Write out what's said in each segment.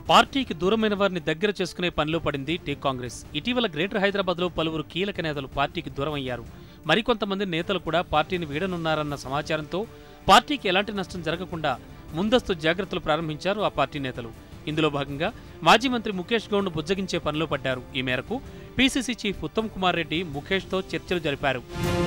పార్టీకి దూరమైన వారిని దగ్గర చేసుకునే పనిలో పడింది టీ కాంగ్రెస్ ఇటీవల గ్రేటర్ హైదరాబాద్లో పలువురు కీలక నేతలు పార్టీకి దూరం అయ్యారు మరికొంతమంది నేతలు కూడా పార్టీని వీడనున్నారన్న సమాచారంతో పార్టీకి ఎలాంటి నష్టం జరగకుండా ముందస్తు జాగ్రత్తలు ప్రారంభించారు ఆ పార్టీ నేతలు ఇందులో భాగంగా మాజీ మంత్రి ముఖేష్ గౌడ్ను బుజ్జగించే పనిలో పడ్డారు ఈ మేరకు పీసీసీ చీఫ్ ఉత్తమ్ కుమార్ రెడ్డి ముఖేష్తో చర్చలు జరిపారు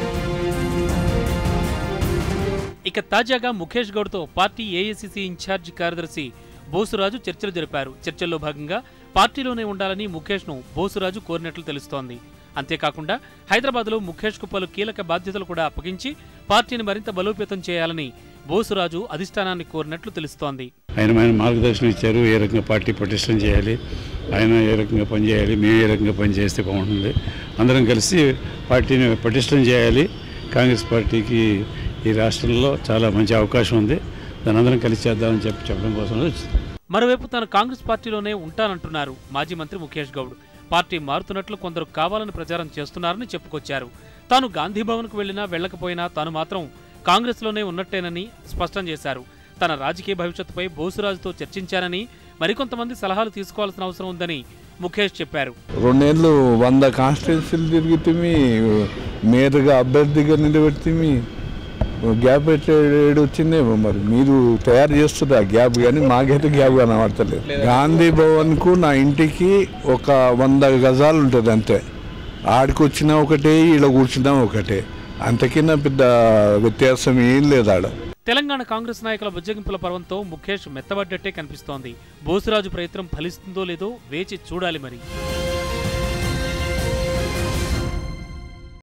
ఇక తాజాగా ముఖేష్ గౌడ్తో పార్టీ ఏఐసీసీ ఇన్ఛార్జ్ కార్యదర్శి బోసురాజు చర్చలు జరిపారు చర్చల్లో భాగంగా పార్టీలోనే ఉండాలని ముఖేష్ను బోసురాజు కోరినట్లు తెలుస్తోంది అంతేకాకుండా హైదరాబాద్లో ముఖేష్కు పలు కీలక బాధ్యతలు కూడా అప్పగించి పార్టీని మరింత బలోపేతం చేయాలని బోసురాజు అధిష్టానాన్ని కోరినట్లు తెలుస్తోంది ఆయన ఆయన మార్గదర్శనం ఇచ్చారు ఏ రకంగా పార్టీ పటిష్టం చేయాలి ఆయన ఏ రకంగా పనిచేయాలి మేము ఏ రకంగా పనిచేస్తే బాగుంటుంది అందరం కలిసి పార్టీని పటిష్టం చేయాలి కాంగ్రెస్ పార్టీకి ఈ రాష్ట్రంలో చాలా మంచి అవకాశం ఉంది దాని అందరం కలిసి చేద్దామని చెప్పి చెప్పడం కోసం వచ్చింది మరోవైపు తాను కాంగ్రెస్ పార్టీలోనే ఉంటానంటున్నారు మాజీ మంత్రి ముఖేష్ గౌడ్ పార్టీ మారుతున్నట్లు కొందరు కావాలని ప్రచారం చేస్తున్నారని చెప్పుకొచ్చారు తాను గాంధీ భవన్కు వెళ్లినా వెళ్లకపోయినా తాను మాత్రం కాంగ్రెస్లోనే ఉన్నట్టేనని స్పష్టం చేశారు తన రాజకీయ భవిష్యత్తుపై బోసురాజుతో చర్చించానని మరికొంతమంది సలహాలు తీసుకోవాల్సిన అవసరం ఉందని ముఖేష్ చెప్పారు రెండేళ్ళు వంద కాన్స్టిట్యున్సీలు తిరుగుతుంది మేయర్గా అభ్యర్థిగా నిలబెడుతుంది గ్యాప్ ఎట్లా ఏడు వచ్చిందేమో మరి మీరు తయారు చేస్తుంది ఆ గ్యాప్ కానీ మాకైతే గ్యాప్ కనబడతలేదు గాంధీ భవన్కు నా ఇంటికి ఒక వంద గజాలు ఉంటుంది అంతే ఆడికి వచ్చినా ఒకటే ఈడ కూర్చున్నా ఒకటే అంతకిన్నా పెద్ద వ్యత్యాసం ఏం లేదు ఆడ తెలంగాణ కాంగ్రెస్ నాయకుల బుజ్జగింపుల పర్వంతో ముఖేష్ మెత్తబడ్డట్టే కనిపిస్తోంది బోసురాజు ప్రయత్నం ఫలిస్తుందో లేదో వేచి చూడాలి మరి